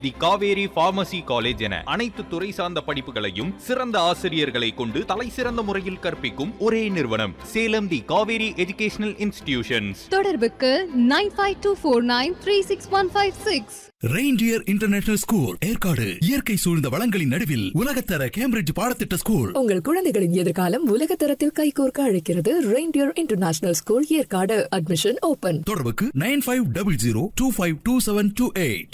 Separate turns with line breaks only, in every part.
தி Kaveri pharmacy college என அனைத்து துறை சார்ந்த படிப்புகளையும் சிறந்த ஆசிரியர்களை கொண்டு தலை சிறந்த முறையில் கற்பிக்கும் ஒரே நிறுவனம் Salem the Kaveri educational institutions
தொடர்புக்கு nine five two four nine three six one five six
reindeer international school Yercaud இயற்கை சூழ்ந்த வளங்களின் நடுவில் உலகத்தர கேம்பிரிட்ஜ் பாடத்திட்ட ஸ்கூல்
உங்கள் குழந்தைகளின் எதிர்காலம் உலக தரத்தில் கைகோர்க்க அழைக்கிறது reindeer international school Yercaud admission open
தொடர்புக்கு nine five double zero two five two seven two eight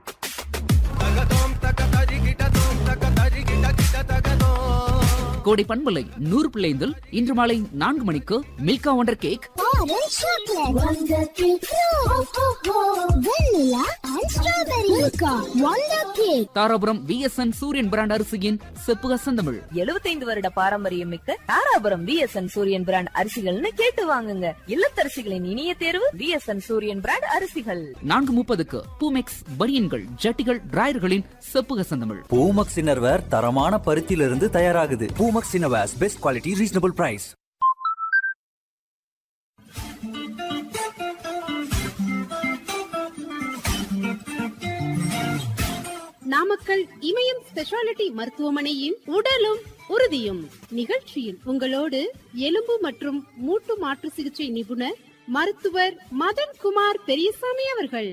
Kodai பண்பலை நூறு பிள்ளைந்தில் இன்று மாலை நான்கு மணிக்கு Milka wonder cake
Orange chocolate, Wonder Cake, Vanilla and Strawberry, Milka, Wonder Cake.
Dharapuram VSN Suriyan brand அரிசியின் செப்புக செந்தமிழ்
எழுபத்தைந்து வருட பாரம்பரியம் மிக்க தாராபுரம் விஎஸ்என் சூரியன் பிராண்ட் அரிசிகள்னு கேட்டு வாங்குங்க இல்லத்தரசிகளின் இனிய தேர்வு விஎஸ்என் சூரியன் பிராண்ட் அரிசிகள்
நான்கு முப்பதுக்கு பூமெக்ஸ் பனியன்கள் ஜட்டிகள் டிராயர்களின் செப்புக செந்தமிழ்
பூமக்ஸ் இன்னர்வேர் தரமான பருத்தியிலிருந்து தயாராகுது Poomex innerwears best quality reasonable price
Namakkal Imayam speciality மருத்துவமனையின் உடலும் உறுதியும் நிகழ்ச்சியில் உங்களோடு எலும்பு மற்றும் மூட்டு மாற்று சிகிச்சை நிபுணர் மருத்துவர் மதன் குமார் பெரியசாமி அவர்கள்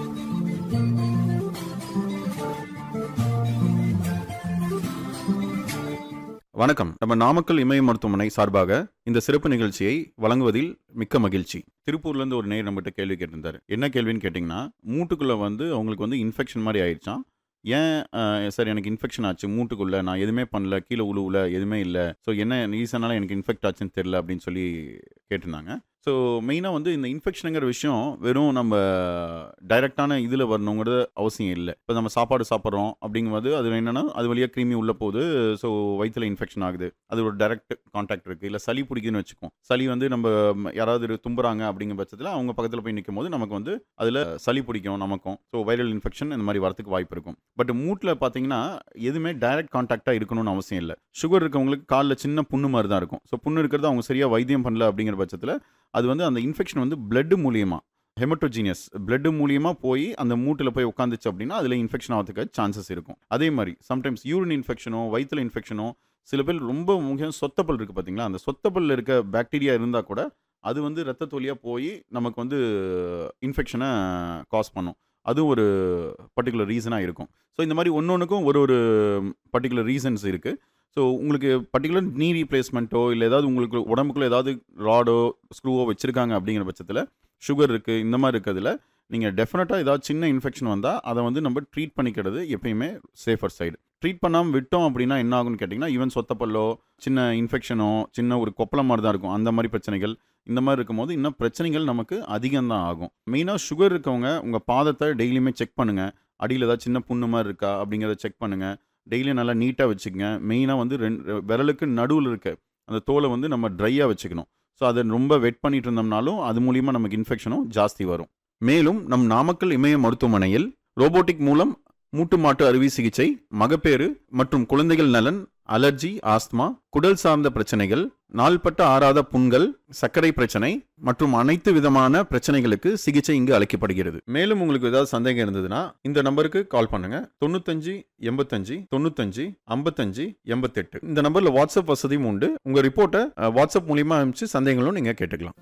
வணக்கம் நம்ம நாமக்கல் இமய மருத்துவமனை சார்பாக இந்த சிறப்பு நிகழ்ச்சியை வழங்குவதில் மிக்க மகிழ்ச்சி திருப்பூர்ல இருந்து ஒரு நேர் நம்மகிட்ட கேள்வி கேட்டிருந்தாரு என்ன கேள்வின்னு கேட்டிங்கன்னா மூட்டுக்குள்ள வந்து அவங்களுக்கு வந்து இன்ஃபெக்ஷன் மாதிரி ஆயிடுச்சான் ஏன் அஹ், சார் எனக்கு இன்ஃபெக்ஷன் ஆச்சு மூட்டுக்குள்ள நான் எதுவுமே பண்ணல கீழே உழுவுல எதுவுமே இல்லை ஸோ என்ன ரீசனால எனக்கு இன்ஃபெக்ட் ஆச்சுன்னு தெரியல அப்படின்னு சொல்லி கேட்டிருந்தாங்க ஸோ மெயினாக வந்து இந்த இன்ஃபெக்ஷனுங்கிற விஷயம் வெறும் நம்ம டைரக்டான இதில் வரணுங்கிறது அவசியம் இல்லை இப்போ நம்ம சாப்பாடு சாப்பிட்றோம் அப்படிங்கும்போது அது என்னன்னா அது வழியாக கிருமி உள்ளே போகுது ஸோ வயிற்றுல இன்ஃபெக்ஷன் ஆகுது அது ஒரு டைரக்ட் காண்டாக்ட் இருக்குது இல்லை சளி பிடிக்குதுன்னு வச்சுக்கோம் சளி வந்து நம்ம ம், யாராவது தும்புறாங்க அப்படிங்கிற பட்சத்தில் அவங்க பக்கத்தில் போய் நிற்கும் போது நமக்கு வந்து அதில் சளி பிடிக்கும் நமக்கும் ஸோ வைரல் இன்ஃபெக்ஷன் இந்த மாதிரி வரதுக்கு வாய்ப்பு இருக்கும் பட் மூட்டில் பார்த்தீங்கன்னா எதுவுமே டைரக்ட் காண்டாக்டாக இருக்கணும்னு அவசியம் இல்லை சுகர் இருக்கவங்களுக்கு காலில் சின்ன புண்ணு மாதிரி தான் இருக்கும் ஸோ புண்ணு இருக்கிறது அவங்க சரியாக வைத்தியம் பண்ணல அப்படிங்கிற பட்சத்தில் அது வந்து அந்த இன்ஃபெக்ஷன் வந்து பிளட் மூலியமா ஹெமட்டோஜீனியஸ் பிளட் மூலியமா போய் அந்த மூட்டில் போய் உட்காந்துச்சு அப்படின்னா அதில் இன்ஃபெக்ஷன் ஆகிறதுக்கு சான்சஸ் இருக்கும் அதே மாதிரி சம்டைம்ஸ் யூரின் இன்ஃபெக்ஷனோ வயிற்றுல இன்ஃபெக்ஷனோ சில பேர் ரொம்ப முக்கியம் சொத்தப்பல் இருக்குது பார்த்தீங்களா அந்த சொத்தப்பல்ல இருக்க பாக்டீரியா இருந்தால் கூட அது வந்து ரத்த வழியாக போய் நமக்கு வந்து இன்ஃபெக்ஷனை காஸ் பண்ணும் அது ஒரு பர்டிகுலர் ரீசனாக இருக்கும் ஸோ இந்த மாதிரி ஒன்று ஒன்றுக்கும் ஒரு ஒரு பர்டிகுலர் ரீசன்ஸ் இருக்குது ஸோ உங்களுக்கு பர்டிகுலர் நீ ரீப்ளேஸ்மெண்ட்டோ இல்லை ஏதாவது உங்களுக்கு உடம்புக்குள்ள ஏதாவது ராடோ ஸ்க்ரூவோ வச்சுருக்காங்க அப்படிங்கிற பட்சத்தில் சுகர் இருக்குது இந்த மாதிரி இருக்கிறதுல நீங்கள் டெஃபினட்டாக ஏதாவது சின்ன இன்ஃபெக்ஷன் வந்தால் அதை வந்து நம்ம ட்ரீட் பண்ணிக்கிறது எப்பயுமே சேஃபர் சைடு ட்ரீட் பண்ணாமல் விட்டோம் அப்படின்னா என்ன ஆகும்னு கேட்டிங்கன்னா ஈவன் சொத்தப்பல்லோ சின்ன இன்ஃபெக்ஷனோ சின்ன ஒரு கொப்பளம் மாதிரி தான் இருக்கும் அந்த மாதிரி பிரச்சனைகள் இந்த மாதிரி இருக்கும்போது இன்னும் பிரச்சனைகள் நமக்கு அதிகம் தான் ஆகும் மெயினாக சுகர் இருக்கவங்க உங்கள் பாதத்தை டெய்லியுமே செக் பண்ணுங்கள் அடியில் ஏதாவது சின்ன புண்ணு மாதிரி இருக்கா அப்படிங்கிறத செக் பண்ணுங்கள் டெய்லியும் நல்லா நீட்டாக வச்சுக்கங்க மெயினாக வந்து ரெண்டு விரலுக்கு நடுவில் இருக்க அந்த தோலை வந்து நம்ம ட்ரையாக வச்சுக்கணும் ஸோ அதை ரொம்ப வெட் பண்ணிட்டு இருந்தோம்னாலும் அது மூலியமாக நமக்கு இன்ஃபெக்ஷனும் ஜாஸ்தி வரும் மேலும் நம் நாமக்கல் இமய மருத்துவமனையில் ரோபோட்டிக் மூலம் மூட்டு மாட்டு அறுவை சிகிச்சை மகப்பேறு மற்றும் குழந்தைகள் நலன் அலர்ஜி ஆஸ்துமா குடல் சார்ந்த பிரச்சனைகள் நாள்பட்ட ஆறாத புண்கள் சர்க்கரை பிரச்சனை மற்றும் அனைத்து விதமான பிரச்சனைகளுக்கு சிகிச்சை இங்கு அளிக்கப்படுகிறது மேலும் உங்களுக்கு ஏதாவது சந்தேகம் இருந்ததுன்னா இந்த நம்பருக்கு கால் பண்ணுங்க தொண்ணூத்தஞ்சு எண்பத்தஞ்சு தொண்ணூத்தஞ்சு ஐம்பத்தஞ்சு எண்பத்தெட்டு இந்த நம்பர்ல வாட்ஸ்அப் வசதியும் உண்டு உங்க ரிப்போர்ட்டை அஹ், வாட்ஸ்அப் மூலியமா அனுப்பிச்சு சந்தேகங்களும் நீங்க கேட்டுக்கலாம்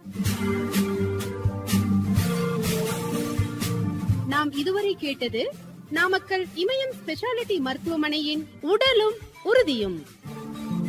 நாம் இதுவரை கேட்டது நாமக்கல் இமயம் ஸ்பெஷாலிட்டி மருத்துவமனையின் உடலும் உறுதியும்